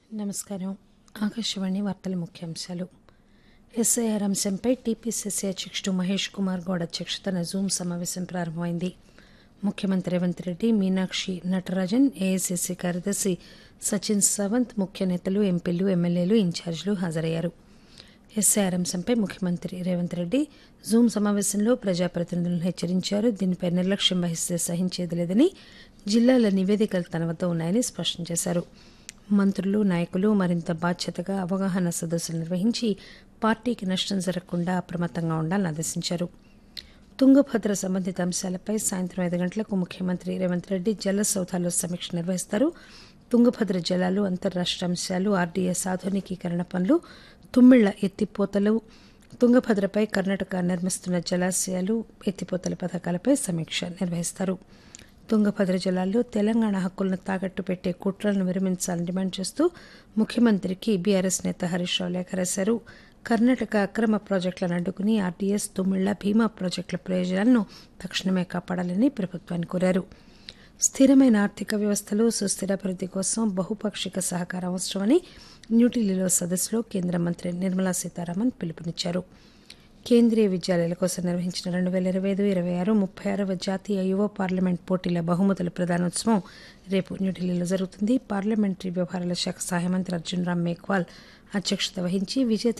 నమస్కారం ఆకాశవాణి వార్తల ముఖ్యాంశాలు ఎస్ఐఆర్ అంశంపై టీపీసీసీ అధ్యక్షుడు మహేష్ కుమార్ గౌడ్ అధ్యక్షతన జూమ్ సమావేశం ప్రారంభమైంది ముఖ్యమంత్రి రేవంత్ రెడ్డి మీనాక్షి నటరాజన్ ఏఐసీసీ కార్యదర్శి సచిన్ సావంత్ ముఖ్య నేతలు ఎంపీలు ఎమ్మెల్యేలు ఇన్ఛార్జీలు హాజరయ్యారు ఎస్ఐఆర్ అంశంపై ముఖ్యమంత్రి రేవంత్ రెడ్డి జూమ్ సమావేశంలో ప్రజాప్రతినిధులను హెచ్చరించారు దీనిపై నిర్లక్ష్యం వహిస్తే సహించేది లేదని జిల్లాల నివేదికలు తన వద్ద ఉన్నాయని స్పష్టం చేశారు మంత్రులు నాయకులు మరింత బాధ్యతగా అవగాహన సదస్సులు నిర్వహించి పార్టీకి నష్టం జరగకుండా అప్రమత్తంగా ఉండాలని ఆదేశించారు తుంగభద్ర సంబంధిత అంశాలపై సాయంత్రం ఐదు గంటలకు ముఖ్యమంత్రి రేవంత్ రెడ్డి జల సౌధాలో సమీక్ష నిర్వహిస్తారు తుంగభద్ర జలాలు అంతర్రాష్ట్ర అంశాలు ఆర్డీఎస్ ఆధునికీకరణ పనులు తుమ్మిళ్ల ఎత్తిపోతలు తుంగభద్రపై కర్ణాటక నిర్మిస్తున్న జలాశయాలు ఎత్తిపోతల పథకాలపై సమీక్ష నిర్వహిస్తారు తుంగభద్ర జలాల్లో తెలంగాణ హక్కులను తాకట్టు పెట్టే కుట్రలను విరమించాలని డిమాండ్ చేస్తూ ముఖ్యమంత్రికి బీఆర్ఎస్ నేత హరీష్ రావు లేఖ రాశారు కర్ణాటక అక్రమ ప్రాజెక్టులను అడ్డుకుని ఆర్డీఎస్ తుమ్మిళ్ల భీమా ప్రాజెక్టుల ప్రయోజనాలను తక్షణమే కాపాడాలని ప్రభుత్వాన్ని కోరారు స్థిరమైన ఆర్థిక వ్యవస్థలు సుస్థిరాభివృద్ది కోసం బహుపాక్షిక సహకారం అవసరమని న్యూఢిల్లీలో సదస్సులో కేంద్ర మంత్రి నిర్మలా సీతారామన్ పిలుపునిచ్చారు కేంద్రీయ విద్యాలయాల కోసం నిర్వహించిన రెండు వేల ఇరవై ఐదు ఇరవై ఆరు ముప్పై ఆరవ జాతీయ యువ పార్లమెంట్ పోటీల బహుమతుల ప్రదానోత్సవం రేపు న్యూఢిల్లీలో జరుగుతుంది పార్లమెంటరీ వ్యవహారాల శాఖ సహాయ మంత్రి అర్జున్ రామ్ మేఘ్వాల్ అధ్యక్షత వహించి విజేత